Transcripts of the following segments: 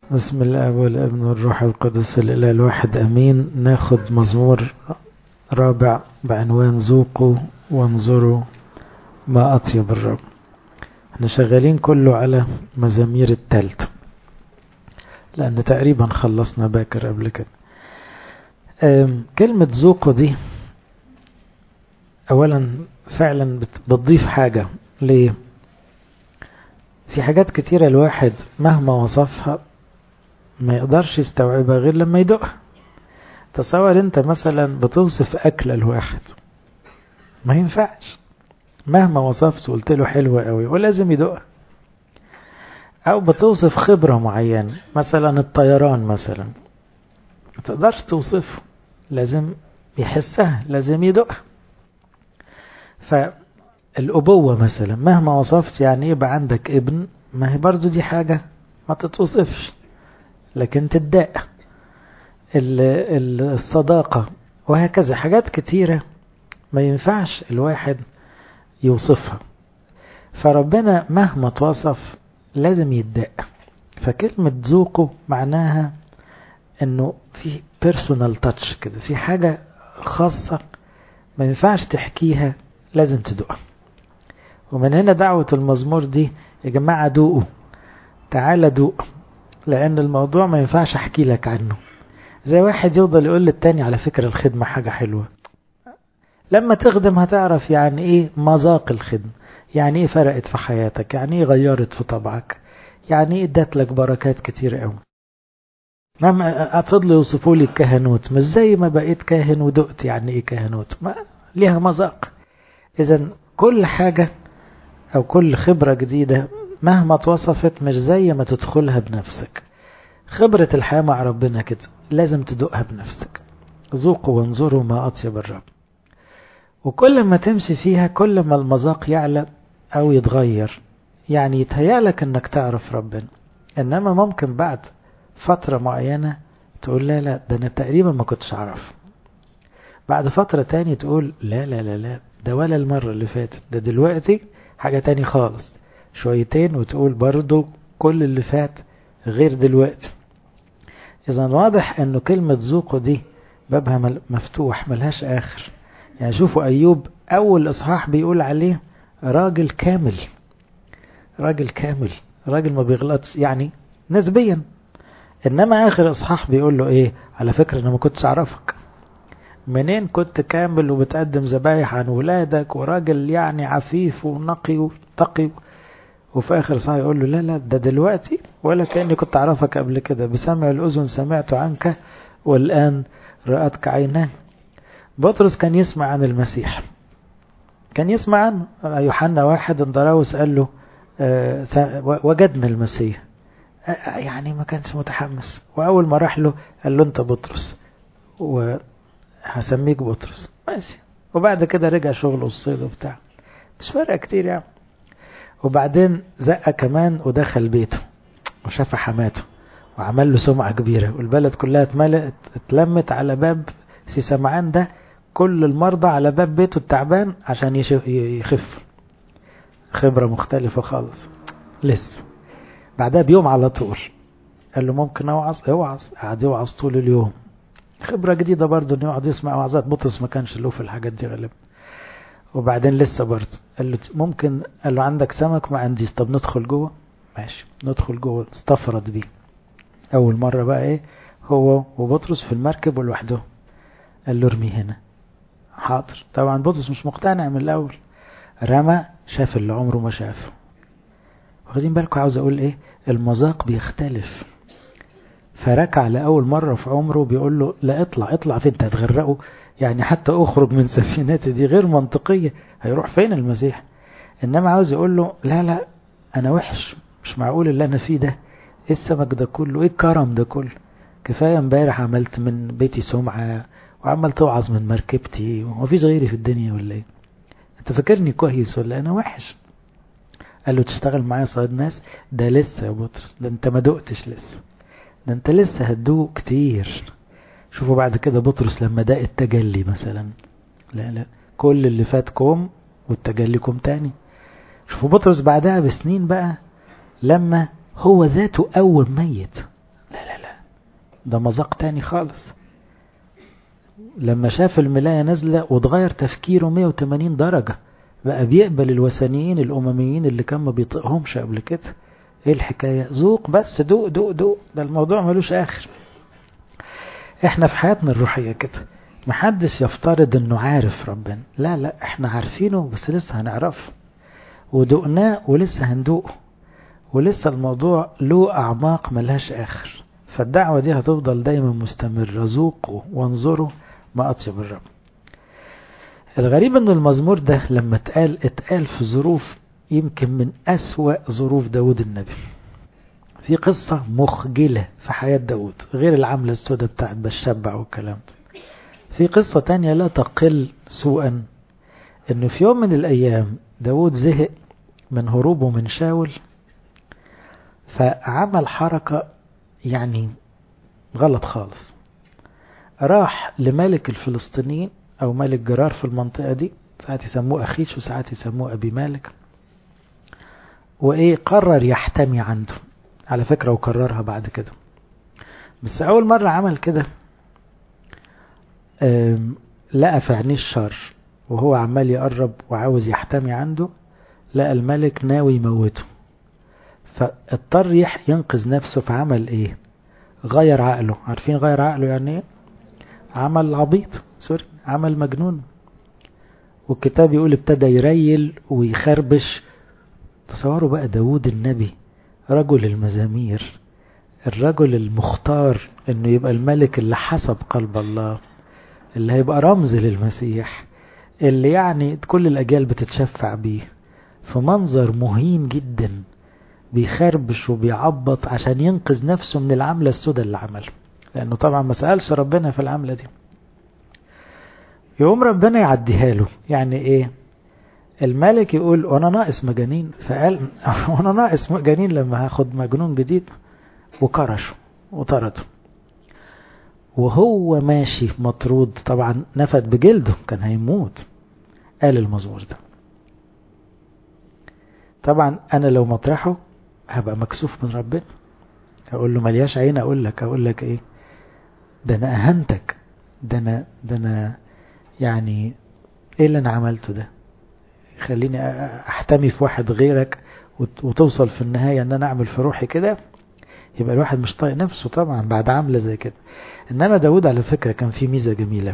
بسم الله والابن والروح القدس الإله الواحد أمين ناخد مزمور رابع بعنوان ذوقوا وانظروا ما أطيب الرب احنا شغالين كله على مزامير التالتة لأن تقريبا خلصنا باكر قبل كده كلمة ذوقوا دي أولا فعلا بتضيف حاجة ليه في حاجات كتيرة الواحد مهما وصفها ما يقدرش يستوعبها غير لما يدوقها تصور انت مثلا بتوصف أكلة الواحد ما ينفعش مهما وصفت وقلت له حلوة قوي ولازم يدوقها أو بتوصف خبرة معينة مثلا الطيران مثلا ما تقدرش توصفه لازم يحسها لازم يدوقها فالأبوة مثلا مهما وصفت يعني يبقى عندك ابن ما هي برضو دي حاجة ما تتوصفش لكن تداء الصداقة وهكذا حاجات كتيرة ما ينفعش الواحد يوصفها فربنا مهما توصف لازم يداء فكلمة ذوقه معناها انه في بيرسونال تاتش كده في حاجة خاصة ما ينفعش تحكيها لازم تدوقها ومن هنا دعوة المزمور دي يا جماعة دوقوا تعالى دوق لأن الموضوع ما ينفعش أحكي لك عنه زي واحد يفضل يقول للتاني على فكرة الخدمة حاجة حلوة لما تخدم هتعرف يعني ايه مذاق الخدمة يعني ايه فرقت في حياتك يعني ايه غيرت في طبعك يعني ايه ادت لك بركات كتير قوي مهما فضلوا يوصفوا لي الكهنوت مش زي ما بقيت كاهن ودقت يعني ايه كهنوت ما ليها مذاق اذا كل حاجة او كل خبرة جديدة مهما اتوصفت مش زي ما تدخلها بنفسك خبرة الحياة مع ربنا كده لازم تدوقها بنفسك ذوقوا وانظروا ما أطيب الرب وكل ما تمشي فيها كل ما المذاق يعلى أو يتغير يعني يتهيألك أنك تعرف ربنا إنما ممكن بعد فترة معينة تقول لا لا ده أنا تقريبا ما كنتش أعرف بعد فترة تاني تقول لا لا لا لا ده ولا المرة اللي فاتت ده دلوقتي حاجة تاني خالص شويتين وتقول برضو كل اللي فات غير دلوقتي إذا واضح أنه كلمة ذوقه دي بابها مفتوح ملهاش آخر يعني شوفوا أيوب أول إصحاح بيقول عليه راجل كامل راجل كامل راجل ما بيغلطش يعني نسبيا إنما آخر إصحاح بيقول له إيه على فكرة أنا ما كنتش أعرفك منين كنت كامل وبتقدم ذبايح عن ولادك وراجل يعني عفيف ونقي وتقي وفي آخر صحيح يقول له لا لا ده دلوقتي ولا كأني كنت أعرفك قبل كده بسمع الأذن سمعت عنك والآن رأتك عيناه بطرس كان يسمع عن المسيح كان يسمع عنه يوحنا واحد اندراوس قال له آه وجدنا المسيح آه يعني ما كانش متحمس وأول ما راح له قال له أنت بطرس وهسميك بطرس ماشي وبعد كده رجع شغله الصيد وبتاع مش فارقة كتير يعني وبعدين زق كمان ودخل بيته وشاف حماته وعمل له سمعة كبيرة والبلد كلها اتملت اتلمت على باب سي سمعان ده كل المرضى على باب بيته التعبان عشان يخف خبرة مختلفة خالص لسه بعدها بيوم على طول قال له ممكن اوعظ اوعظ قعد يوعظ طول اليوم خبرة جديدة برضه انه يقعد يسمع وعظات بطرس ما كانش له في الحاجات دي غالبا وبعدين لسه برضه قال له ممكن قال له عندك سمك ما عنديش طب ندخل جوه ماشي ندخل جوه استفرد بيه اول مرة بقى ايه هو وبطرس في المركب ولوحده قال له ارمي هنا حاضر طبعا بطرس مش مقتنع من الاول رمى شاف اللي عمره ما شافه واخدين بالكم عاوز اقول ايه المذاق بيختلف فركع لأول مرة في عمره بيقول له لا اطلع اطلع فين انت هتغرقه يعني حتى اخرج من سفينتي دي غير منطقية هيروح فين المسيح انما عاوز يقول له لا لا انا وحش مش معقول اللي انا فيه ده ايه السمك ده كله ايه الكرم ده كله كفاية امبارح عملت من بيتي سمعة وعمال توعظ من مركبتي ومفيش غيري في الدنيا ولا ايه انت فاكرني كويس ولا انا وحش قال له تشتغل معايا صياد ناس ده لسه يا بطرس ده انت ما دقتش لسه ده انت لسه هتدوق كتير شوفوا بعد كده بطرس لما داق التجلي مثلا لا لا كل اللي فات كوم والتجلي كوم تاني شوفوا بطرس بعدها بسنين بقى لما هو ذاته أول ميت ده مذاق تاني خالص لما شاف الملاية نازلة وتغير تفكيره 180 درجة بقى بيقبل الوثنيين الأمميين اللي كان ما بيطقهمش قبل كده ايه الحكاية ذوق بس دوق دوق دوق ده الموضوع ملوش آخر احنا في حياتنا الروحية كده محدش يفترض انه عارف ربنا لا لا احنا عارفينه بس لسه هنعرفه ودقناه ولسه هندوقه ولسه الموضوع له أعماق ملهاش آخر فالدعوة دي هتفضل دايما مستمرة ذوقوا وانظروا ما أطيب الرب الغريب ان المزمور ده لما اتقال اتقال في ظروف يمكن من أسوأ ظروف داود النبي في قصة مخجلة في حياة داود غير العملة السوداء بتاعت بشبع والكلام ده في قصة تانية لا تقل سوءا انه في يوم من الايام داود زهق من هروبه من شاول فعمل حركة يعني غلط خالص راح لملك الفلسطينيين او ملك جرار في المنطقة دي ساعات يسموه اخيش وساعات يسموه ابي مالك وايه قرر يحتمي عنده على فكرة وكررها بعد كده بس اول مرة عمل كده لقى في عينيه الشر وهو عمال يقرب وعاوز يحتمي عنده لقى الملك ناوي يموته فاضطر ينقذ نفسه فعمل ايه غير عقله عارفين غير عقله يعني ايه عمل عبيط سوري عمل مجنون والكتاب يقول ابتدى يريل ويخربش تصوروا بقى داود النبي رجل المزامير الرجل المختار انه يبقى الملك اللي حسب قلب الله اللي هيبقى رمز للمسيح اللي يعني كل الأجيال بتتشفع بيه في منظر مهين جدا بيخربش وبيعبط عشان ينقذ نفسه من العملة السوداء اللي عملها لأنه طبعا ما سألش ربنا في العملة دي يقوم ربنا يعديها له يعني ايه الملك يقول وانا ناقص مجانين فقال وانا ناقص مجانين لما هاخد مجنون جديد وكرشه وطرده وهو ماشي مطرود طبعا نفد بجلده كان هيموت قال المزمور ده طبعا انا لو مطرحه هبقى مكسوف من ربنا اقول له ملياش عين اقول لك اقول لك ايه ده انا اهنتك ده انا ده انا يعني ايه اللي انا عملته ده خليني احتمي في واحد غيرك وتوصل في النهاية ان انا اعمل في روحي كده يبقى الواحد مش طايق نفسه طبعا بعد عملة زي كده انما داود على فكرة كان فيه ميزة جميلة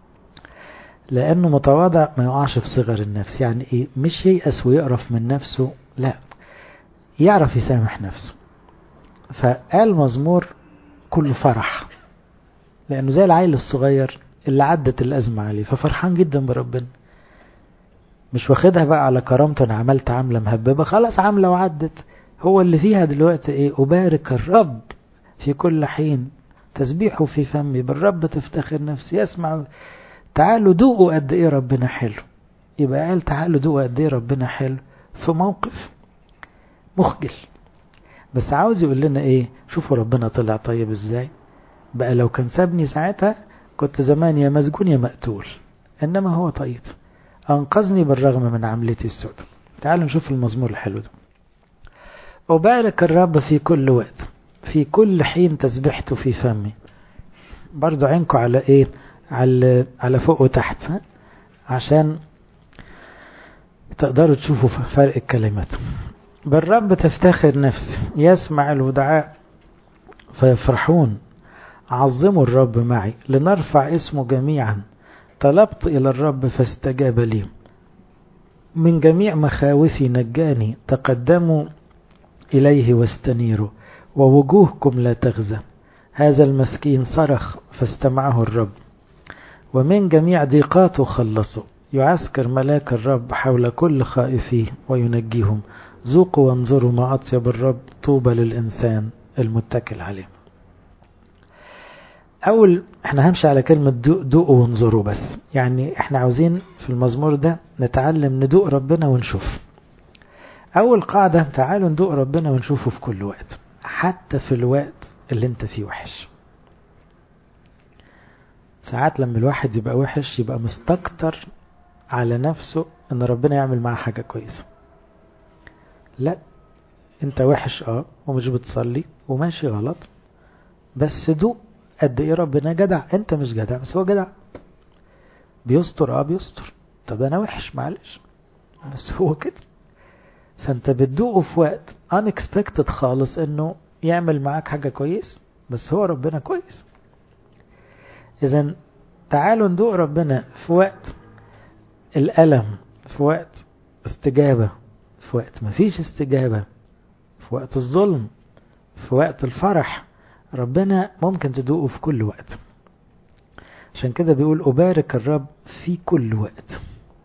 لانه متواضع ما يقعش في صغر النفس يعني ايه مش ييأس ويقرف من نفسه لا يعرف يسامح نفسه فقال مزمور كله فرح لانه زي العيل الصغير اللي عدت الازمة عليه ففرحان جدا بربنا مش واخدها بقى على كرامته انا عملت عملة مهببة خلاص عملة وعدت هو اللي فيها دلوقتي ايه أبارك الرب في كل حين تسبيحه في فمي بالرب تفتخر نفسي يسمع تعالوا دوقوا قد ايه ربنا حلو يبقى قال تعالوا دوقوا قد ايه ربنا حلو في موقف مخجل بس عاوز يقول لنا ايه شوفوا ربنا طلع طيب ازاي بقى لو كان سابني ساعتها كنت زمان يا مسجون يا مقتول انما هو طيب انقذني بالرغم من عملتي السوداء تعالوا نشوف المزمور الحلو ده أبارك الرب في كل وقت في كل حين تسبحت في فمي برضو عينكم على ايه على على فوق وتحت ها؟ عشان تقدروا تشوفوا فرق الكلمات بالرب تفتخر نفسي يسمع الودعاء فيفرحون عظموا الرب معي لنرفع اسمه جميعا طلبت إلى الرب فاستجاب لي من جميع مخاوفي نجاني تقدموا إليه واستنيروا ووجوهكم لا تغزى هذا المسكين صرخ فاستمعه الرب ومن جميع ضيقاته خلصوا يعسكر ملاك الرب حول كل خائفيه وينجيهم ذوقوا وانظروا ما أطيب الرب طوبى للإنسان المتكل عليه أول احنا همشي على كلمة دوقوا وانظروا بس يعني احنا عاوزين في المزمور ده نتعلم ندوق ربنا ونشوف أول قاعدة تعالوا ندوق ربنا ونشوفه في كل وقت حتى في الوقت اللي انت فيه وحش ساعات لما الواحد يبقى وحش يبقى مستكتر على نفسه ان ربنا يعمل معاه حاجة كويسة لا انت وحش اه ومش بتصلي وماشي غلط بس دوق قد ايه ربنا جدع انت مش جدع بس هو جدع بيستر اه بيستر طب انا وحش معلش بس هو كده فانت بتدوقه في وقت unexpected خالص انه يعمل معاك حاجة كويس بس هو ربنا كويس اذا تعالوا ندوق ربنا في وقت الألم في وقت استجابة في وقت مفيش استجابة في وقت الظلم في وقت الفرح ربنا ممكن تدوقه في كل وقت عشان كده بيقول أبارك الرب في كل وقت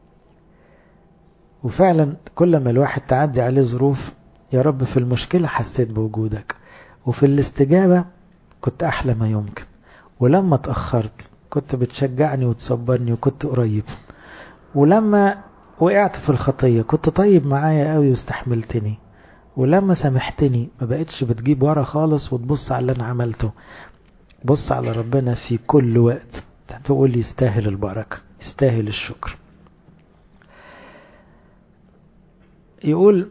وفعلا كل ما الواحد تعدي عليه ظروف يا رب في المشكلة حسيت بوجودك وفي الاستجابة كنت أحلى ما يمكن ولما تأخرت كنت بتشجعني وتصبرني وكنت قريب ولما وقعت في الخطية كنت طيب معايا قوي واستحملتني ولما سامحتني ما بقتش بتجيب ورا خالص وتبص على اللي انا عملته بص على ربنا في كل وقت تقول يستاهل البركة يستاهل الشكر يقول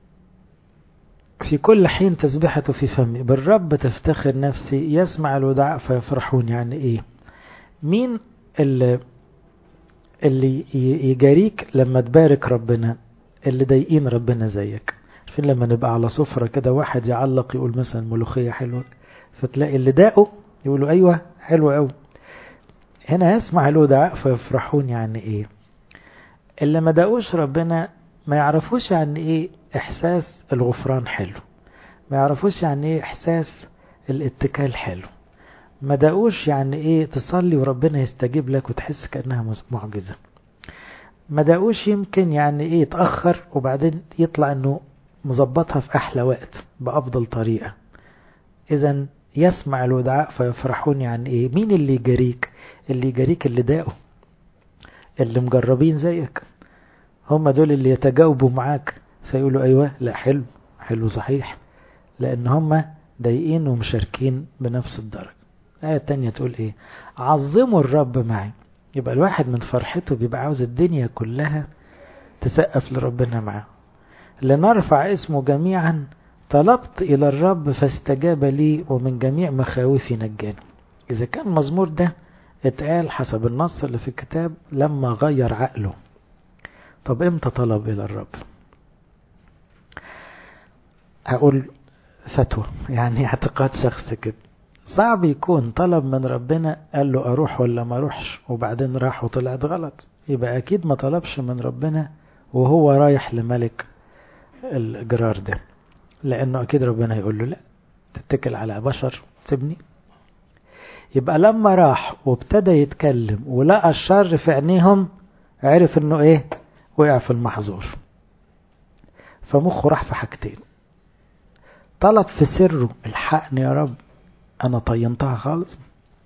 في كل حين تسبحة في فمي بالرب تفتخر نفسي يسمع الودعاء فيفرحون يعني ايه مين اللي اللي يجاريك لما تبارك ربنا اللي ضايقين ربنا زيك عارفين لما نبقى على سفرة كده واحد يعلق يقول مثلا ملوخية حلوة فتلاقي اللي داقوا يقولوا ايوه حلوة قوي هنا يسمع الودعاء فيفرحون يعني ايه اللي ما داقوش ربنا ما يعرفوش يعني ايه احساس الغفران حلو ما يعرفوش يعني ايه احساس الاتكال حلو ما داقوش يعني ايه تصلي وربنا يستجيب لك وتحس كأنها معجزة ما داقوش يمكن يعني ايه يتأخر وبعدين يطلع انه مظبطها في احلى وقت بافضل طريقة اذا يسمع الودعاء فيفرحون يعني ايه مين اللي يجاريك اللي يجاريك اللي داقوا اللي مجربين زيك هم دول اللي يتجاوبوا معاك فيقولوا ايوه لا حلو حلو صحيح لان هم ضايقين ومشاركين بنفس الدرجة الآية التانية تقول ايه عظموا الرب معي يبقى الواحد من فرحته بيبقى عاوز الدنيا كلها تسقف لربنا معاه لنرفع اسمه جميعا طلبت إلى الرب فاستجاب لي ومن جميع مخاوفي نجاني إذا كان مزمور ده اتقال حسب النص اللي في الكتاب لما غير عقله طب امتى طلب إلى الرب هقول فتوى يعني اعتقاد شخص كده صعب يكون طلب من ربنا قال له اروح ولا ما اروحش وبعدين راح وطلعت غلط يبقى اكيد ما طلبش من ربنا وهو رايح لملك الجرار ده لانه اكيد ربنا يقول له لا تتكل على بشر سيبني يبقى لما راح وابتدى يتكلم ولقى الشر في عينيهم عرف انه ايه وقع في المحظور فمخه راح في حاجتين طلب في سره الحقني يا رب انا طينتها خالص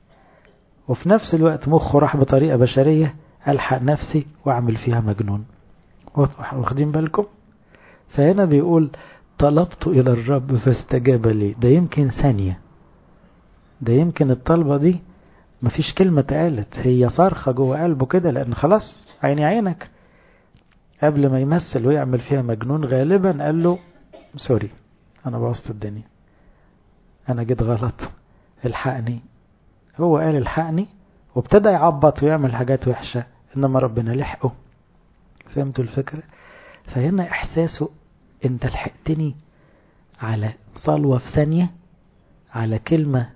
وفي نفس الوقت مخه راح بطريقة بشرية الحق نفسي واعمل فيها مجنون واخدين بالكم فهنا بيقول طلبت الى الرب فاستجاب لي ده يمكن ثانية ده يمكن الطلبة دي مفيش كلمة اتقالت هي صارخة جوه قلبه كده لان خلاص عيني عينك قبل ما يمثل ويعمل فيها مجنون غالبا قال له سوري انا بوظت الدنيا انا جيت غلط الحقني هو قال الحقني وابتدى يعبط ويعمل حاجات وحشة انما ربنا لحقه فهمتوا الفكرة فهنا احساسه انت لحقتني على صلوة في ثانية على كلمة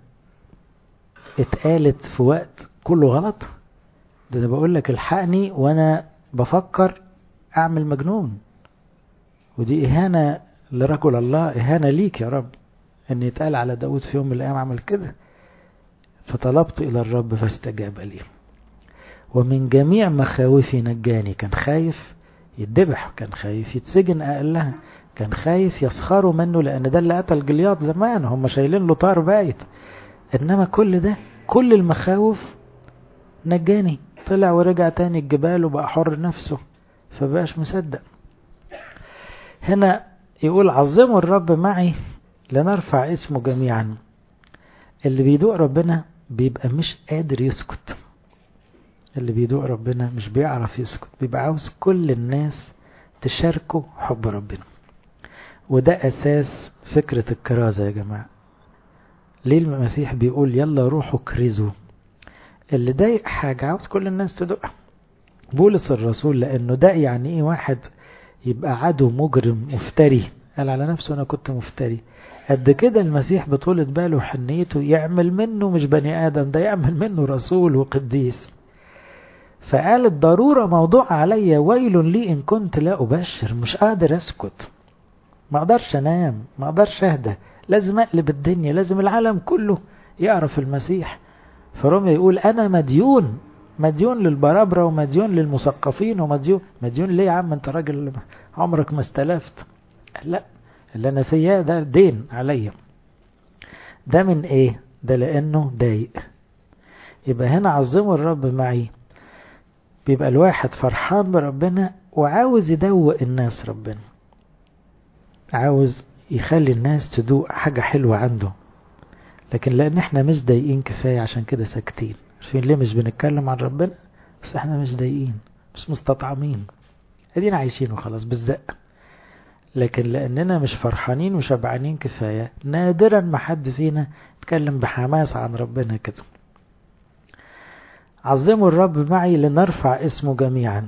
اتقالت في وقت كله غلط ده انا بقول لك الحقني وانا بفكر اعمل مجنون ودي اهانة لرجل الله اهانة ليك يا رب ان يتقال على داود في يوم من الايام عمل كده فطلبت الى الرب فاستجاب لي ومن جميع مخاوفي نجاني كان خايف يتذبح كان خايف يتسجن اقلها كان خايف يسخروا منه لان ده اللي قتل جلياط زمان هم شايلين له طار بايت انما كل ده كل المخاوف نجاني طلع ورجع تاني الجبال وبقى حر نفسه فبقاش مصدق هنا يقول عظموا الرب معي لنرفع اسمه جميعا اللي بيدوق ربنا بيبقى مش قادر يسكت اللي بيدوق ربنا مش بيعرف يسكت بيبقى عاوز كل الناس تشاركه حب ربنا وده أساس فكرة الكرازة يا جماعة ليه المسيح بيقول يلا روحوا كرزوا اللي ضايق حاجة عاوز كل الناس تدوقها بولس الرسول لأنه ده يعني إيه واحد يبقى عدو مجرم مفتري قال على نفسه أنا كنت مفتري قد كده المسيح بطولة باله وحنيته يعمل منه مش بني آدم ده يعمل منه رسول وقديس فقال الضرورة موضوع عليا ويل لي إن كنت لا أبشر مش قادر أسكت ما أقدرش أنام ما أقدرش أهدى لازم أقلب الدنيا لازم العالم كله يعرف المسيح فروميا يقول أنا مديون مديون للبرابرة ومديون للمثقفين ومديون مديون ليه يا عم أنت راجل عمرك ما استلفت لا اللي أنا فيها ده دين عليا ده من إيه ده لأنه ضايق يبقى هنا عظموا الرب معي بيبقى الواحد فرحان بربنا وعاوز يدوق الناس ربنا عاوز يخلي الناس تدوق حاجة حلوة عنده لكن لأن احنا مش ضايقين كفاية عشان كده ساكتين عارفين ليه مش بنتكلم عن ربنا بس احنا مش ضايقين مش مستطعمين ادينا عايشين وخلاص بالزق لكن لأننا مش فرحانين وشبعانين كفاية نادرا ما حد فينا يتكلم بحماس عن ربنا كده عظموا الرب معي لنرفع اسمه جميعا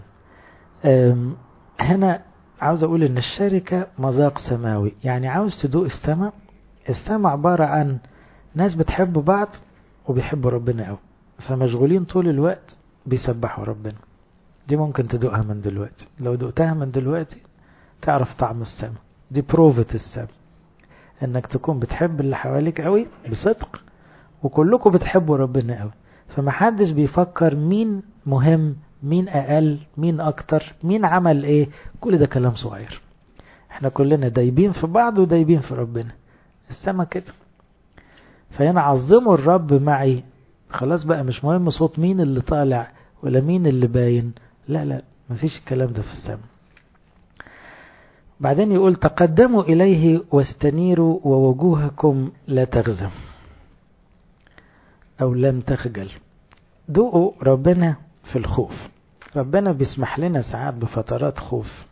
هنا عاوز أقول إن الشركة مذاق سماوي يعني عاوز تدوق السماء السماء عبارة عن ناس بتحب بعض وبيحبوا ربنا قوي فمشغولين طول الوقت بيسبحوا ربنا دي ممكن تدوقها من دلوقتي لو دقتها من دلوقتي تعرف طعم السماء دي بروفة السماء انك تكون بتحب اللي حواليك قوي بصدق وكلكم بتحبوا ربنا قوي فمحدش بيفكر مين مهم مين اقل مين اكتر مين عمل ايه كل ده كلام صغير احنا كلنا دايبين في بعض ودايبين في ربنا السما كده فهنا عظموا الرب معي خلاص بقى مش مهم صوت مين اللي طالع ولا مين اللي باين لا لا مفيش الكلام ده في السماء بعدين يقول تقدموا إليه واستنيروا ووجوهكم لا تغزم أو لم تخجل دوقوا ربنا في الخوف ربنا بيسمح لنا ساعات بفترات خوف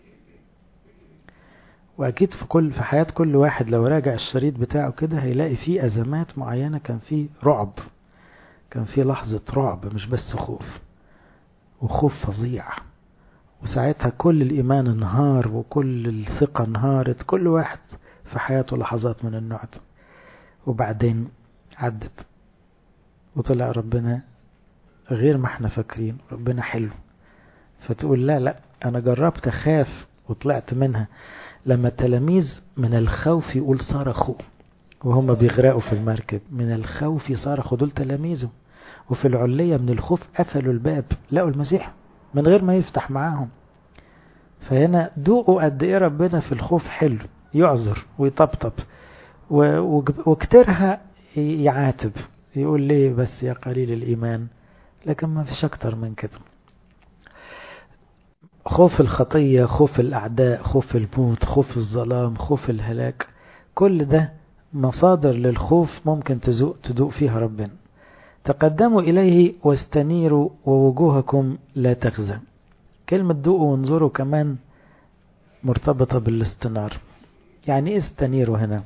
واكيد في كل في حياه كل واحد لو راجع الشريط بتاعه كده هيلاقي فيه ازمات معينه كان فيه رعب كان فيه لحظه رعب مش بس خوف وخوف فظيع وساعتها كل الايمان انهار وكل الثقه انهارت كل واحد في حياته لحظات من النوع ده وبعدين عدت وطلع ربنا غير ما احنا فاكرين ربنا حلو فتقول لا لا انا جربت اخاف وطلعت منها لما التلاميذ من الخوف يقول صرخوا وهم بيغرقوا في المركب من الخوف صرخوا دول تلاميذه وفي العلية من الخوف قفلوا الباب لقوا المسيح من غير ما يفتح معاهم فهنا دوقوا قد ايه ربنا في الخوف حلو يعذر ويطبطب وكترها يعاتب يقول ليه بس يا قليل الإيمان لكن ما فيش أكتر من كده خوف الخطية خوف الأعداء خوف الموت خوف الظلام خوف الهلاك كل ده مصادر للخوف ممكن تزوق تدوق فيها ربنا تقدموا إليه واستنيروا ووجوهكم لا تخزى كلمة دوقوا وانظروا كمان مرتبطة بالاستنار يعني ايه استنيروا هنا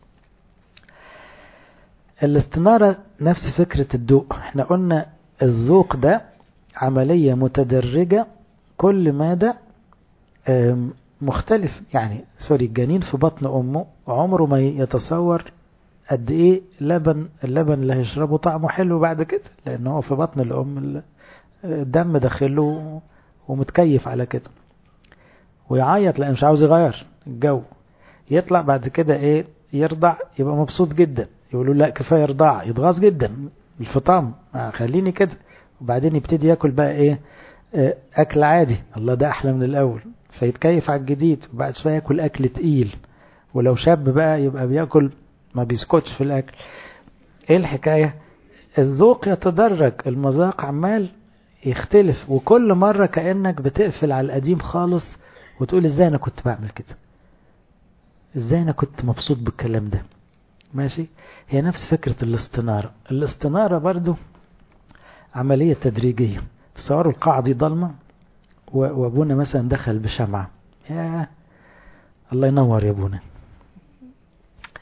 الاستنارة نفس فكرة الذوق احنا قلنا الذوق ده عملية متدرجة كل مادة مختلف يعني سوري الجنين في بطن أمه عمره ما يتصور قد ايه لبن اللبن اللي هيشربه طعمه حلو بعد كده لان هو في بطن الام الدم داخله ومتكيف على كده ويعيط لان مش عاوز يغير الجو يطلع بعد كده ايه يرضع يبقى مبسوط جدا يقولوا لا كفايه رضاعه يتغاظ جدا الفطام خليني كده وبعدين يبتدي ياكل بقى ايه اكل عادي الله ده احلى من الاول فيتكيف على الجديد وبعد شويه ياكل اكل تقيل ولو شاب بقى يبقى بياكل ما بيسكتش في الاكل ايه الحكايه الذوق يتدرج المذاق عمال يختلف وكل مره كانك بتقفل على القديم خالص وتقول ازاي انا كنت بعمل كده ازاي انا كنت مبسوط بالكلام ده ماشي هي نفس فكرة الاستنارة الاستنارة برضو عملية تدريجية تصوروا القاعة دي ضلمة وابونا مثلا دخل بشمعة يا الله ينور يا ابونا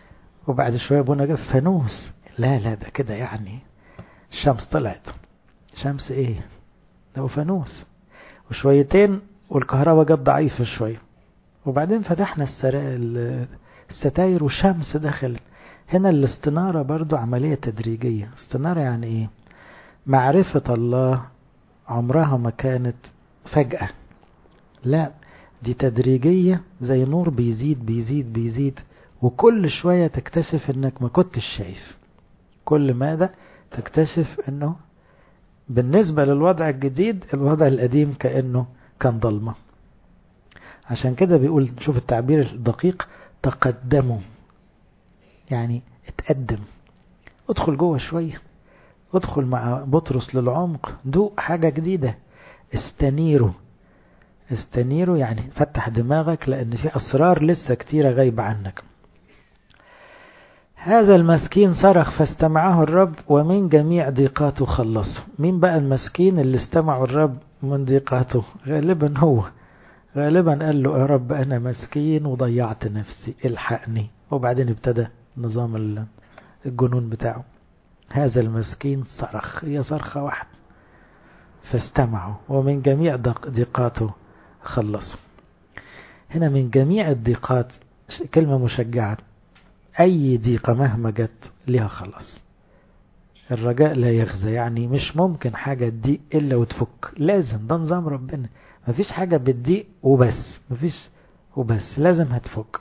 وبعد شوية ابونا جاب فانوس لا لا ده كده يعني الشمس طلعت شمس ايه ده هو فانوس وشويتين والكهرباء جت ضعيفة شوية وبعدين فتحنا الستاير والشمس دخلت هنا الاستنارة برضو عملية تدريجية استنارة يعني ايه معرفة الله عمرها ما كانت فجأة لا دي تدريجية زي نور بيزيد بيزيد بيزيد وكل شوية تكتشف انك ما كنتش شايف كل ماذا تكتشف انه بالنسبة للوضع الجديد الوضع القديم كأنه كان ضلمة عشان كده بيقول شوف التعبير الدقيق تقدموا يعني اتقدم ادخل جوه شوية ادخل مع بطرس للعمق دوق حاجة جديدة استنيروا استنيروا يعني فتح دماغك لأن في أسرار لسه كتيرة غايبة عنك هذا المسكين صرخ فاستمعه الرب ومن جميع ضيقاته خلصه مين بقى المسكين اللي استمعوا الرب من ضيقاته غالبا هو غالبا قال له يا رب أنا مسكين وضيعت نفسي الحقني وبعدين ابتدى نظام الجنون بتاعه هذا المسكين صرخ هي صرخة واحدة فاستمعوا ومن جميع ضيقاته خلصوا هنا من جميع الضيقات كلمة مشجعة أي ضيقة مهما جت لها خلاص الرجاء لا يخزى يعني مش ممكن حاجة تضيق إلا وتفك لازم ده نظام ربنا مفيش حاجة بتضيق وبس مفيش وبس لازم هتفك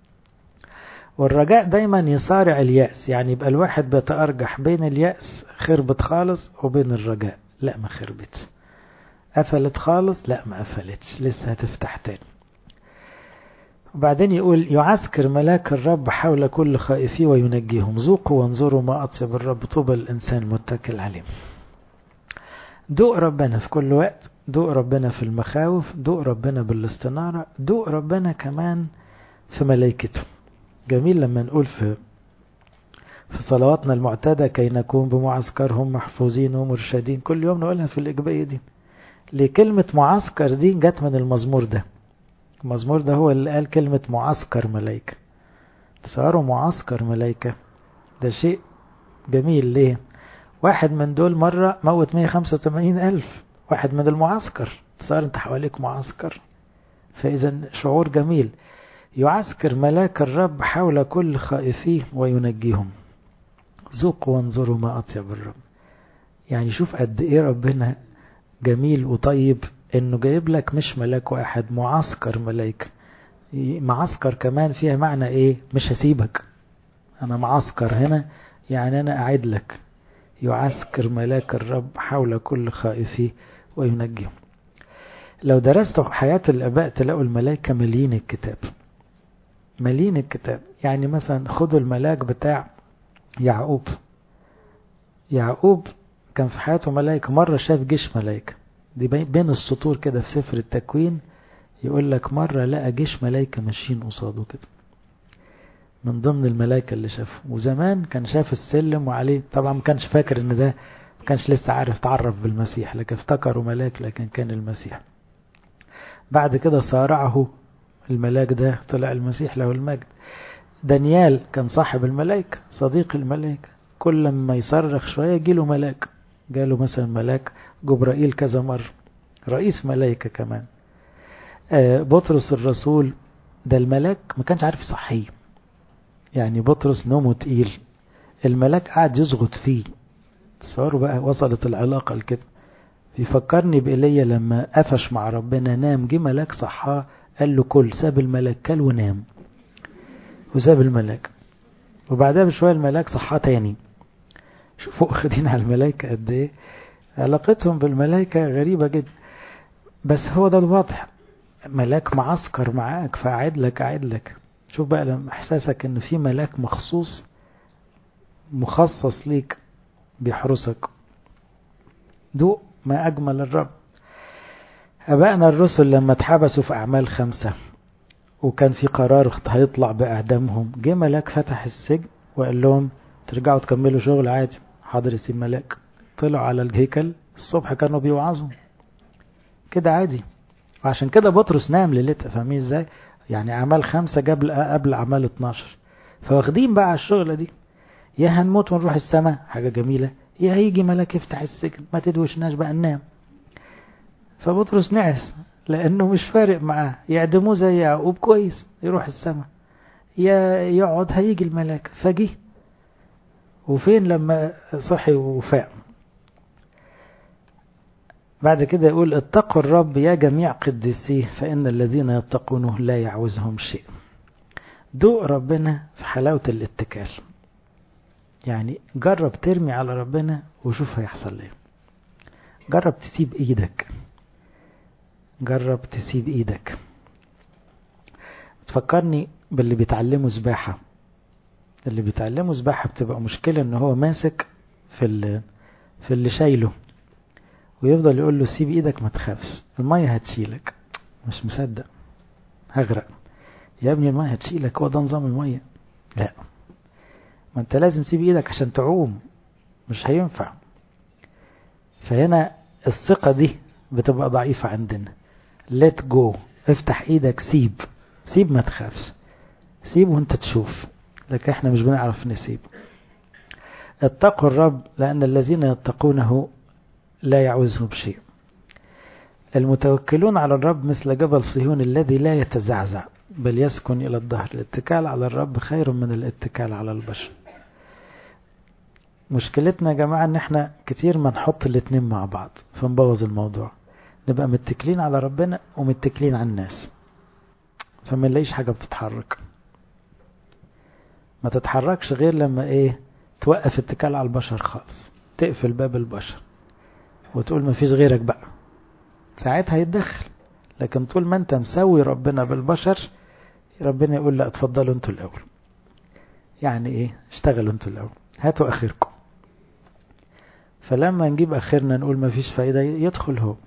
والرجاء دايما يصارع اليأس يعني يبقى الواحد بيتأرجح بين اليأس خربت خالص وبين الرجاء لا ما خربتش قفلت خالص لا ما قفلتش لسه هتفتح تاني وبعدين يقول يعسكر ملاك الرب حول كل خائفيه وينجيهم ذوقوا وانظروا ما أطيب الرب طوبى الإنسان المتكل عليه دوق ربنا في كل وقت دوق ربنا في المخاوف دوق ربنا بالاستنارة دوق ربنا كمان في ملائكته جميل لما نقول في في صلواتنا المعتادة كي نكون بمعسكرهم محفوظين ومرشدين كل يوم نقولها في الإجبية دي لكلمة معسكر دي جت من المزمور ده المزمور ده هو اللي قال كلمة معسكر ملايكة تصوروا معسكر ملايكة ده شيء جميل ليه واحد من دول مرة موت 185 ألف واحد من المعسكر تصور انت حواليك معسكر فإذا شعور جميل يعسكر ملاك الرب حول كل خائفيه وينجيهم ذوقوا وانظروا ما أطيب الرب يعني شوف قد ايه ربنا جميل وطيب انه جايب لك مش ملاك واحد معسكر ملايكة معسكر كمان فيها معنى ايه مش هسيبك انا معسكر هنا يعني انا اعد لك يعسكر ملاك الرب حول كل خائفيه وينجيهم لو درستوا حياة الاباء تلاقوا الملائكة مليين الكتاب مليين الكتاب يعني مثلا خدوا الملاك بتاع يعقوب يعقوب كان في حياته ملائكة مرة شاف جيش ملائكة دي بين السطور كده في سفر التكوين يقول لك مرة لقى جيش ملائكة ماشيين قصاده كده من ضمن الملائكة اللي شافه وزمان كان شاف السلم وعليه طبعا ما كانش فاكر ان ده ما كانش لسه عارف تعرف بالمسيح لكن افتكروا ملاك لكن كان المسيح بعد كده صارعه الملاك ده طلع المسيح له المجد دانيال كان صاحب الملائكة صديق الملائكة كل ما يصرخ شوية يجيله ملاك جاله مثلا ملاك جبرائيل كذا مرة رئيس ملائكة كمان آه بطرس الرسول ده الملاك ما كانش عارف يصحيه يعني بطرس نومه تقيل الملاك قاعد يزغط فيه تصوروا بقى وصلت العلاقة لكده بيفكرني بإيليا لما قفش مع ربنا نام جه ملاك صحاه قال له كل ساب الملاك كل ونام وساب الملاك وبعدها بشوية الملاك صحاه تاني شوفوا واخدين على الملائكة قد ايه علاقتهم بالملائكة غريبة جدا بس هو ده الوضع ملاك معسكر معاك فأعد لك أعد لك شوف بقى لما احساسك ان في ملاك مخصوص مخصص ليك بيحرسك دوق ما أجمل الرب أبائنا الرسل لما اتحبسوا في أعمال خمسة وكان في قرار هيطلع بإعدامهم جه ملاك فتح السجن وقال لهم ترجعوا تكملوا شغل عادي حاضر يسيب ملاك طلعوا على الهيكل الصبح كانوا بيوعظوا كده عادي وعشان كده بطرس نام ليلتها فاهمين ازاي يعني اعمال خمسة قبل قبل اعمال 12 فواخدين بقى على الشغلة دي يا هنموت ونروح السماء حاجة جميلة يا هيجي ملاك يفتح السجن ما تدوشناش بقى ننام فبطرس نعس لأنه مش فارق معاه يعدموه زي يعقوب كويس يروح السماء يا يقعد هيجي الملاك فجه وفين لما صحي وفاق بعد كده يقول اتقوا الرب يا جميع قديسيه فإن الذين يتقونه لا يعوزهم شيء دوق ربنا في حلاوة الاتكال يعني جرب ترمي على ربنا وشوف هيحصل ايه جرب تسيب ايدك جرب تسيب ايدك تفكرني باللي بيتعلموا سباحة اللي بيتعلموا سباحة بتبقى مشكلة ان هو ماسك في اللي في اللي شايله ويفضل يقول له سيب ايدك ما تخافش المية هتشيلك مش مصدق هغرق يا ابني المية هتشيلك هو ده نظام المية لا ما انت لازم تسيب ايدك عشان تعوم مش هينفع فهنا الثقة دي بتبقى ضعيفة عندنا let go افتح ايدك سيب سيب ما تخافش سيب وانت تشوف لكن احنا مش بنعرف نسيب اتقوا الرب لأن الذين يتقونه لا يعوزهم شيء المتوكلون على الرب مثل جبل صهيون الذي لا يتزعزع بل يسكن إلى الظهر الاتكال على الرب خير من الاتكال على البشر مشكلتنا يا جماعة ان احنا كتير ما نحط الاتنين مع بعض فنبوظ الموضوع نبقى متكلين على ربنا ومتكلين على الناس فما نلاقيش حاجة بتتحرك ما تتحركش غير لما ايه توقف اتكال على البشر خالص تقفل باب البشر وتقول ما فيش غيرك بقى ساعتها يتدخل لكن طول ما انت مسوي ربنا بالبشر ربنا يقول لا اتفضلوا انتوا الاول يعني ايه اشتغلوا انتوا الاول هاتوا اخركم فلما نجيب اخرنا نقول ما فيش فايدة يدخل هو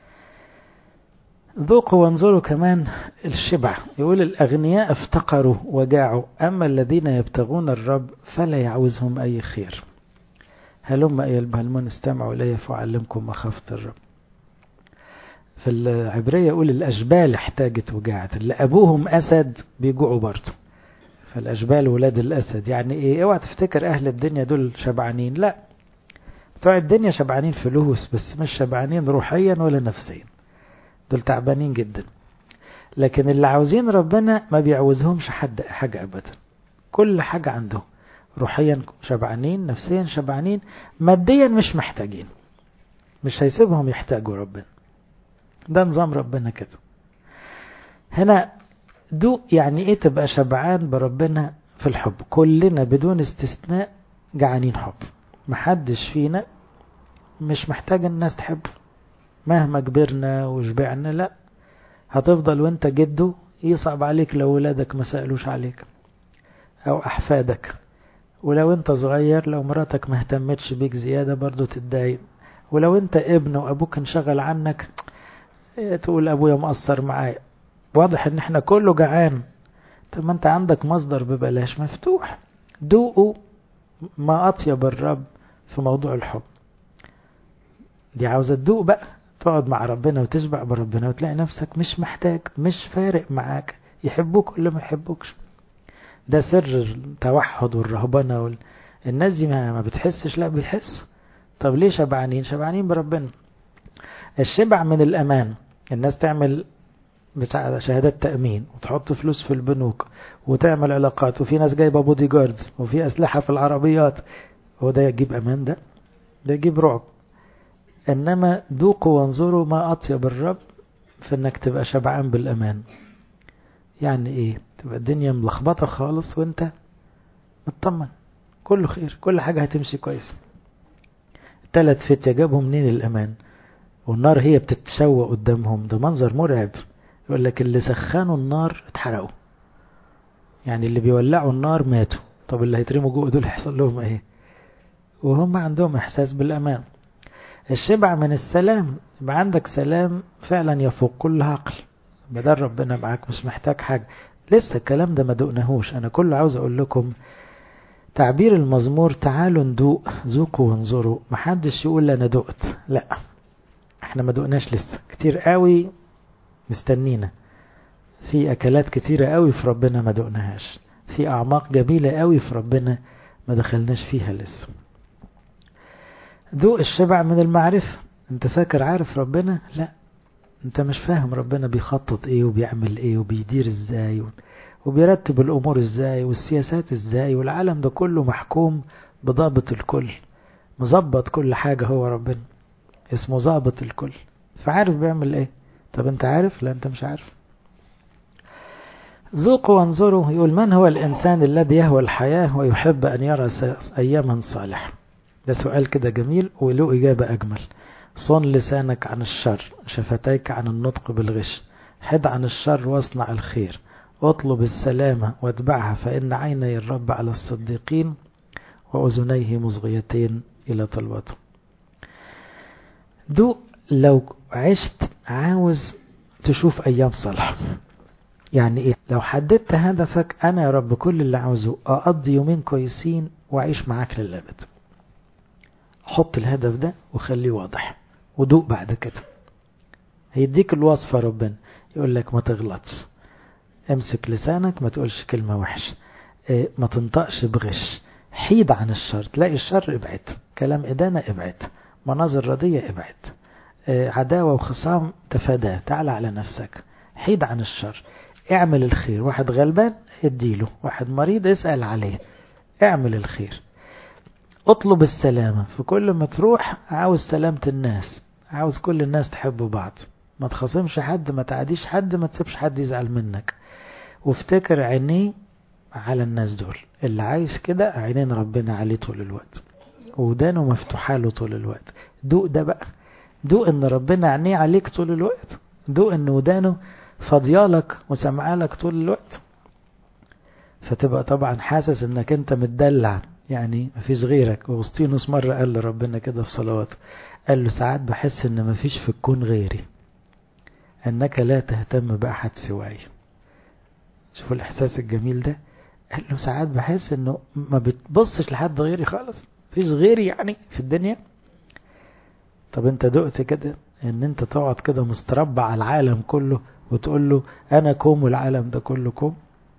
ذوقوا وانظروا كمان الشبع يقول الأغنياء افتقروا وجاعوا أما الذين يبتغون الرب فلا يعوزهم أي خير هلم أيها البهلمون استمعوا إلي فأعلمكم مخافة الرب في العبرية يقول الأشبال احتاجت وجاعت اللي أبوهم أسد بيجوعوا برضه فالأشبال ولاد الأسد يعني إيه اوعى تفتكر أهل الدنيا دول شبعانين لا بتوع الدنيا شبعانين فلوس بس مش شبعانين روحيا ولا نفسيا دول تعبانين جدا لكن اللي عاوزين ربنا ما بيعوزهمش حد حاجة أبدا كل حاجة عندهم روحيا شبعانين نفسيا شبعانين ماديا مش محتاجين مش هيسيبهم يحتاجوا ربنا ده نظام ربنا كده هنا دوق يعني ايه تبقى شبعان بربنا في الحب كلنا بدون استثناء جعانين حب محدش فينا مش محتاج الناس تحبه مهما كبرنا وشبعنا لا هتفضل وانت جده يصعب عليك لو ولادك ما سألوش عليك او احفادك ولو انت صغير لو مراتك ما اهتمتش بيك زيادة برضو تتضايق ولو انت ابن وابوك انشغل عنك تقول ابويا مقصر معايا واضح ان احنا كله جعان طب ما انت عندك مصدر ببلاش مفتوح دوقوا ما اطيب الرب في موضوع الحب دي عاوزة تدوق بقى تقعد مع ربنا وتشبع بربنا وتلاقي نفسك مش محتاج مش فارق معاك يحبوك ولا ما يحبوكش ده سر التوحد والرهبنة وال... الناس دي ما بتحسش لا بيحسوا طب ليه شبعانين شبعانين بربنا الشبع من الأمان الناس تعمل بتاع شهادات تأمين وتحط فلوس في البنوك وتعمل علاقات وفي ناس جايبة بودي جاردز وفي أسلحة في العربيات هو ده يجيب أمان ده ده يجيب رعب إنما ذوقوا وانظروا ما أطيب الرب في إنك تبقى شبعان بالأمان يعني إيه تبقى الدنيا ملخبطة خالص وإنت مطمن كله خير كل حاجة هتمشي كويس التلات فتية جابهم منين الأمان والنار هي بتتشوى قدامهم ده منظر مرعب يقول لك اللي سخنوا النار اتحرقوا يعني اللي بيولعوا النار ماتوا طب اللي هيترموا جوه دول هيحصل لهم ايه وهم عندهم احساس بالامان الشبع من السلام يبقى عندك سلام فعلا يفوق كل عقل بدل ربنا معاك مش محتاج حاجة لسه الكلام ده ما دقناهوش انا كله عاوز اقول لكم تعبير المزمور تعالوا ندوق ذوقوا وانظروا محدش يقول انا دقت لا احنا ما دقناش لسه كتير قوي مستنينا في اكلات كتيرة قوي في ربنا ما دقناهاش في أعماق جميلة قوي في ربنا ما دخلناش فيها لسه ذوق الشبع من المعرفة انت فاكر عارف ربنا لا انت مش فاهم ربنا بيخطط ايه وبيعمل ايه وبيدير ازاي وبيرتب الامور ازاي والسياسات ازاي والعالم ده كله محكوم بضابط الكل مظبط كل حاجة هو ربنا اسمه ضابط الكل فعارف بيعمل ايه طب انت عارف لا انت مش عارف ذوقوا وانظروا يقول من هو الإنسان الذي يهوى الحياة ويحب أن يرى أياما صالحة ده سؤال كده جميل وله إجابة أجمل صن لسانك عن الشر شفتيك عن النطق بالغش حد عن الشر واصنع الخير اطلب السلامة واتبعها فإن عيني الرب على الصديقين وأذنيه مصغيتين إلى طلبته دو لو عشت عاوز تشوف أيام صالحة يعني إيه لو حددت هدفك أنا يا رب كل اللي عاوزه أقضي يومين كويسين وأعيش معاك للأبد حط الهدف ده وخليه واضح ودوق بعد كده هيديك الوصفة ربنا يقول لك ما تغلطش امسك لسانك ما تقولش كلمة وحشة اه ما تنطقش بغش حيد عن الشر تلاقي الشر ابعد كلام إدانة ابعد مناظر ردية ابعد اه عداوة وخصام تفاداه تعال على نفسك حيد عن الشر اعمل الخير واحد غلبان اديله واحد مريض اسأل عليه اعمل الخير اطلب السلامة في كل ما تروح عاوز سلامة الناس عاوز كل الناس تحب بعض ما تخاصمش حد ما تعديش حد ما تسيبش حد يزعل منك وافتكر عينيه على الناس دول اللي عايز كده عينين ربنا عليه طول الوقت ودانه مفتوحة له طول الوقت دوق ده بقى دوق ان ربنا عينيه عليك طول الوقت دوق ان ودانه فاضيالك وسمعالك طول الوقت فتبقى طبعا حاسس انك انت متدلع يعني مفيش غيرك وغسطينوس مرة قال لربنا كده في صلواته قال له ساعات بحس ان مفيش في الكون غيري انك لا تهتم بأحد سواي شوفوا الاحساس الجميل ده قال له ساعات بحس انه ما بتبصش لحد غيري خالص مفيش غيري يعني في الدنيا طب انت دقت كده ان انت تقعد كده مستربع على العالم كله وتقول له انا كوم والعالم ده كله كوم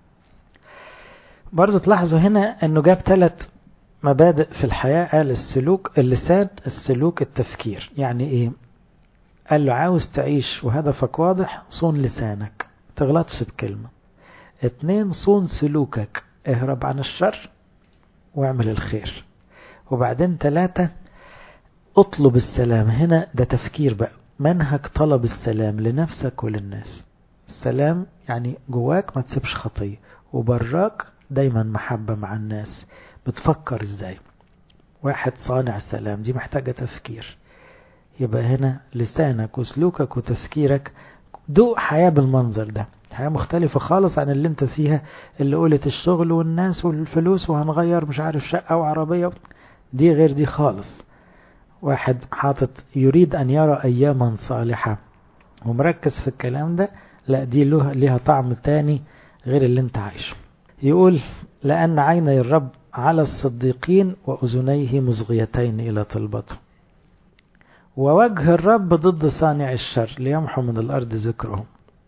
برضو تلاحظوا هنا انه جاب ثلاث مبادئ في الحياة قال السلوك اللسان السلوك التفكير يعني ايه قال له عاوز تعيش وهدفك واضح صون لسانك تغلطش بكلمة اتنين صون سلوكك اهرب عن الشر واعمل الخير وبعدين ثلاثة اطلب السلام هنا ده تفكير بقى منهج طلب السلام لنفسك وللناس السلام يعني جواك ما تسيبش خطية وبراك دايما محبة مع الناس بتفكر ازاي واحد صانع سلام دي محتاجة تفكير يبقى هنا لسانك وسلوكك وتفكيرك دوق حياة بالمنظر ده حياة مختلفة خالص عن اللي انت فيها اللي قولت الشغل والناس والفلوس وهنغير مش عارف شقة وعربية دي غير دي خالص واحد حاطط يريد أن يرى أياما صالحة ومركز في الكلام ده لا دي له ليها طعم تاني غير اللي انت عايشه يقول لأن عيني الرب على الصديقين وأذنيه مصغيتين إلى طلبته ووجه الرب ضد صانع الشر ليمحو من الأرض ذكرهم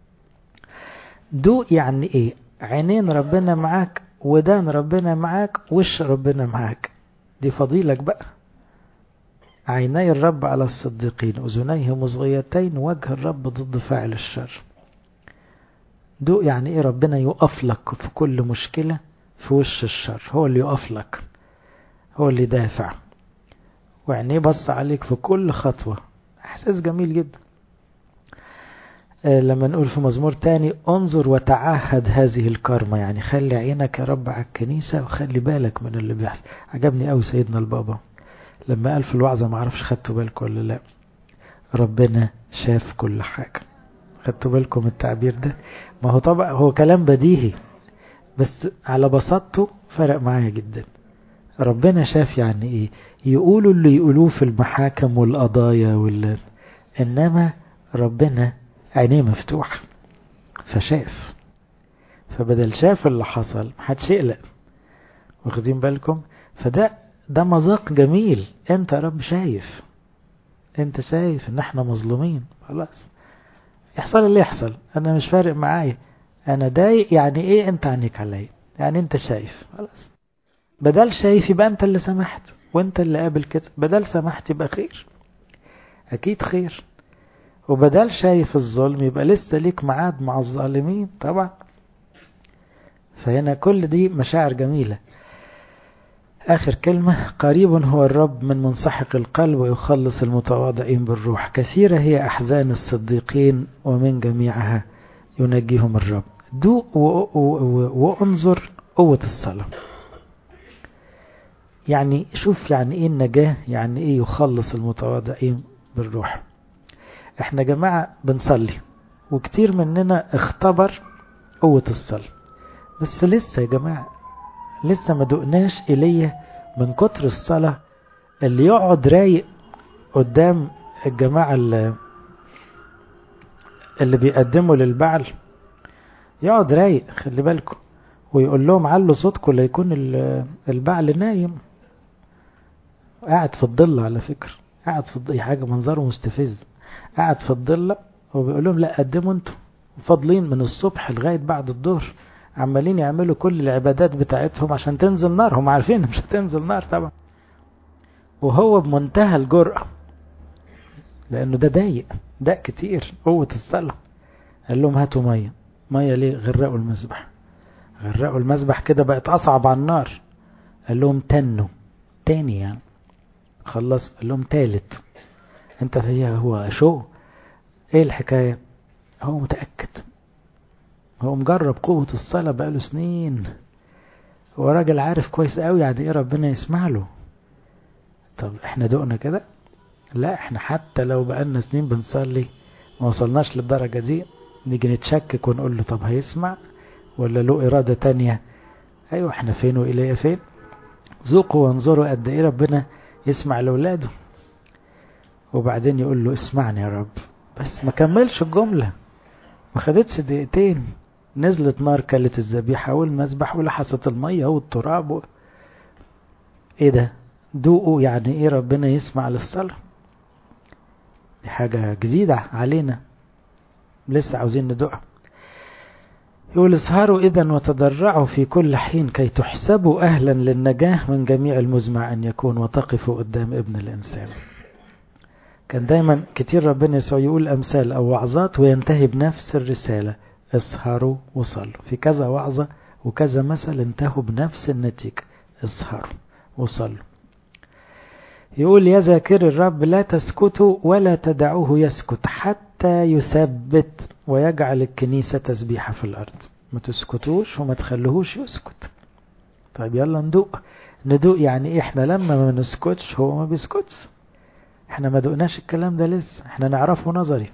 دوق يعني إيه عينين ربنا معاك ودان ربنا معاك وش ربنا معاك دي فضيلك بقى عيني الرب على الصديقين أذنيه مصغيتين وجه الرب ضد فاعل الشر دوق يعني ايه ربنا يقف لك في كل مشكلة في وش الشر هو اللي يقف لك هو اللي دافع وعينيه بص عليك في كل خطوة احساس جميل جدا لما نقول في مزمور تاني انظر وتعهد هذه الكرمة يعني خلي عينك يا رب على الكنيسة وخلي بالك من اللي بيحصل عجبني قوي سيدنا البابا لما قال في الوعظة معرفش خدتوا بالكم ولا لا ربنا شاف كل حاجة خدتوا بالكم التعبير ده ما هو طبعا هو كلام بديهي بس على بساطته فرق معايا جدا ربنا شاف يعني ايه يقولوا اللي يقولوه في المحاكم والقضايا وال... انما ربنا عينيه مفتوحة فشاف فبدل شاف اللي حصل محدش يقلق واخدين بالكم فده ده مذاق جميل انت يا رب شايف انت شايف ان احنا مظلومين خلاص يحصل اللي يحصل انا مش فارق معايا انا ضايق يعني ايه انت عنيك عليا يعني انت شايف خلاص بدل شايف يبقى انت اللي سمحت وانت اللي قابل كده بدل سمحت يبقى خير اكيد خير وبدل شايف الظلم يبقى لسه ليك ميعاد مع الظالمين طبعا فهنا كل دي مشاعر جميلة آخر كلمة قريب هو الرب من منسحق القلب ويخلص المتواضعين بالروح كثيرة هي أحزان الصديقين ومن جميعها ينجيهم الرب دوق وانظر قوة الصلاة يعني شوف يعني ايه النجاة يعني ايه يخلص المتواضعين بالروح احنا جماعة بنصلي وكتير مننا اختبر قوة الصلاة بس لسه يا جماعة لسه ما دقناش إليه من كتر الصلاة اللي يقعد رايق قدام الجماعة اللي, اللي بيقدموا للبعل يقعد رايق خلي بالكم ويقول لهم علوا صوتكم ليكون البعل نايم قاعد في الضلة على فكرة قاعد في الضلة حاجة منظره مستفز قاعد في الضلة وبيقول لهم لا قدموا انتوا فاضلين من الصبح لغاية بعد الظهر عمالين يعملوا كل العبادات بتاعتهم عشان تنزل نار هم عارفين مش هتنزل نار طبعا وهو بمنتهى الجرأة لأنه ده ضايق ده كتير قوة الصلاة قال لهم هاتوا مية مية ليه غرقوا المسبح غرقوا المسبح كده بقت أصعب على النار قال لهم تنوا تاني يعني خلص قال لهم تالت انت هي هو شو ايه الحكاية هو متأكد هو مجرب قوة الصلاة بقاله سنين هو راجل عارف كويس قوي يعني ايه ربنا يسمع له طب احنا دقنا كده لا احنا حتى لو بقالنا سنين بنصلي ما وصلناش للدرجة دي نيجي نتشكك ونقول له طب هيسمع ولا له إرادة تانية أيوة احنا فين وإليه فين ذوقوا وانظروا قد إيه ربنا يسمع لأولاده وبعدين يقول له اسمعني يا رب بس ما كملش الجملة ما خدتش دقيقتين نزلت نار كلت الذبيحة والمذبح ولحست المية والتراب و... ايه ده دوقوا يعني ايه ربنا يسمع للصلاة دي حاجة جديدة علينا لسه عاوزين ندوقها يقول اسهروا إذا وتضرعوا في كل حين كي تحسبوا أهلا للنجاة من جميع المزمع أن يكون وتقفوا قدام ابن الإنسان كان دايما كتير ربنا يسوع يقول أمثال أو وعظات وينتهي بنفس الرسالة اسهروا وصلوا في كذا وعظة وكذا مثل انتهوا بنفس النتيجة اسهروا وصلوا يقول يا ذاكر الرب لا تسكتوا ولا تدعوه يسكت حتى يثبت ويجعل الكنيسة تسبيحة في الأرض ما تسكتوش وما تخلوهوش يسكت طيب يلا ندوق ندوق يعني ايه احنا لما ما نسكتش هو ما بيسكتش احنا ما دقناش الكلام ده لسه احنا نعرفه نظري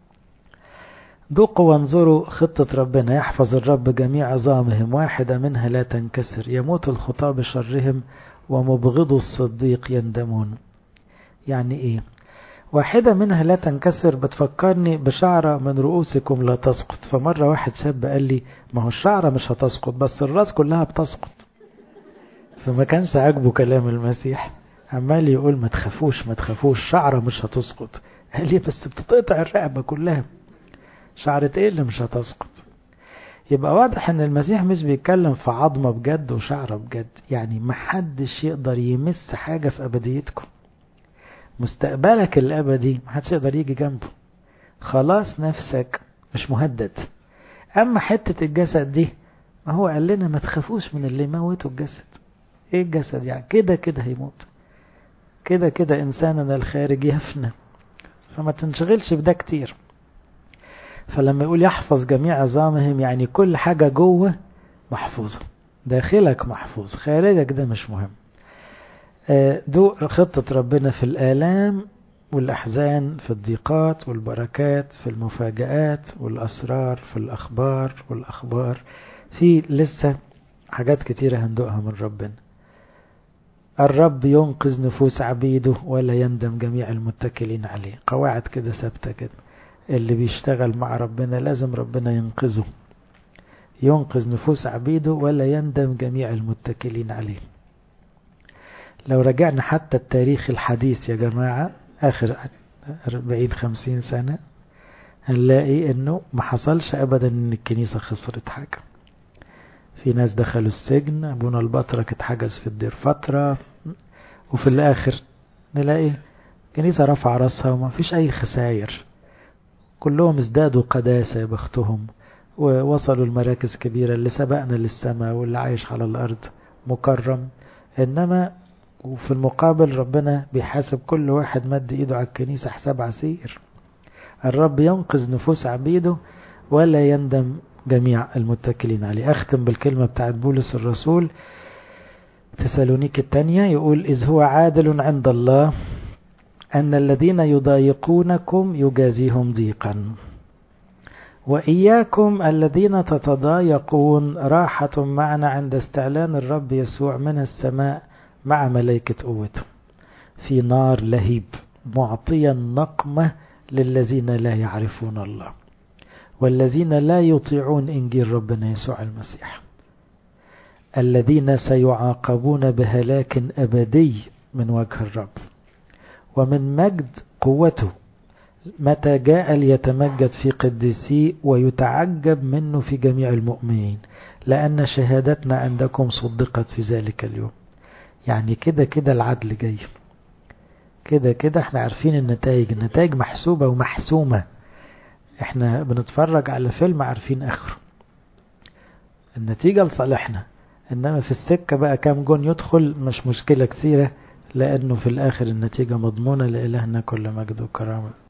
ذوقوا وانظروا خطة ربنا يحفظ الرب جميع عظامهم واحدة منها لا تنكسر يموت الخطاة بشرهم ومبغضوا الصديق يندمون يعني ايه واحدة منها لا تنكسر بتفكرني بشعرة من رؤوسكم لا تسقط فمرة واحد شاب قال لي ما هو الشعرة مش هتسقط بس الراس كلها بتسقط فما كانش عاجبه كلام المسيح عمال يقول ما تخافوش ما تخافوش شعرة مش هتسقط قال لي بس بتتقطع الرقبة كلها شعرة ايه اللي مش هتسقط يبقى واضح ان المسيح مش بيتكلم في عظمة بجد وشعرة بجد يعني محدش يقدر يمس حاجة في ابديتكم مستقبلك الابدي محدش يقدر يجي جنبه خلاص نفسك مش مهدد اما حتة الجسد دي ما هو قال لنا ما تخافوش من اللي يموتوا الجسد ايه الجسد يعني كده كده هيموت كده كده انساننا الخارج يفنى فما تنشغلش بده كتير فلما يقول يحفظ جميع عظامهم يعني كل حاجة جوه محفوظة داخلك محفوظ خارجك ده مش مهم دوق خطة ربنا في الآلام والأحزان في الضيقات والبركات في المفاجآت والأسرار في الأخبار والأخبار في لسه حاجات كتيرة هندوقها من ربنا الرب ينقذ نفوس عبيده ولا يندم جميع المتكلين عليه قواعد كده ثابتة كده اللي بيشتغل مع ربنا لازم ربنا ينقذه ينقذ نفوس عبيده ولا يندم جميع المتكلين عليه لو رجعنا حتى التاريخ الحديث يا جماعة آخر 40-50 سنة هنلاقي انه ما حصلش ابدا ان الكنيسة خسرت حاجة في ناس دخلوا السجن أبونا البطرك اتحجز في الدير فترة وفي الآخر نلاقي كنيسة رفع راسها وما فيش أي خسائر كلهم ازدادوا قداسة يا بختهم ووصلوا المراكز كبيرة اللي سبقنا للسماء واللي عايش على الأرض مكرم إنما وفي المقابل ربنا بيحاسب كل واحد مد إيده على الكنيسة حساب عسير الرب ينقذ نفوس عبيده ولا يندم جميع المتكلين عليه أختم بالكلمة بتاعت بولس الرسول تسالونيك الثانية يقول إذ هو عادل عند الله أن الذين يضايقونكم يجازيهم ضيقا وإياكم الذين تتضايقون راحة معنا عند استعلان الرب يسوع من السماء مع ملائكة قوته في نار لهيب معطيا نقمة للذين لا يعرفون الله والذين لا يطيعون إنجيل ربنا يسوع المسيح الذين سيعاقبون بهلاك أبدي من وجه الرب ومن مجد قوته متى جاء ليتمجد في قديسيه ويتعجب منه في جميع المؤمنين لأن شهادتنا عندكم صدقت في ذلك اليوم يعني كده كده العدل جاي كده كده احنا عارفين النتائج النتائج محسوبة ومحسومة احنا بنتفرج على فيلم عارفين اخره النتيجة لصالحنا انما في السكة بقى كام جون يدخل مش مشكلة كثيرة لانه في الاخر النتيجة مضمونة لإلهنا كل مجد وكرامة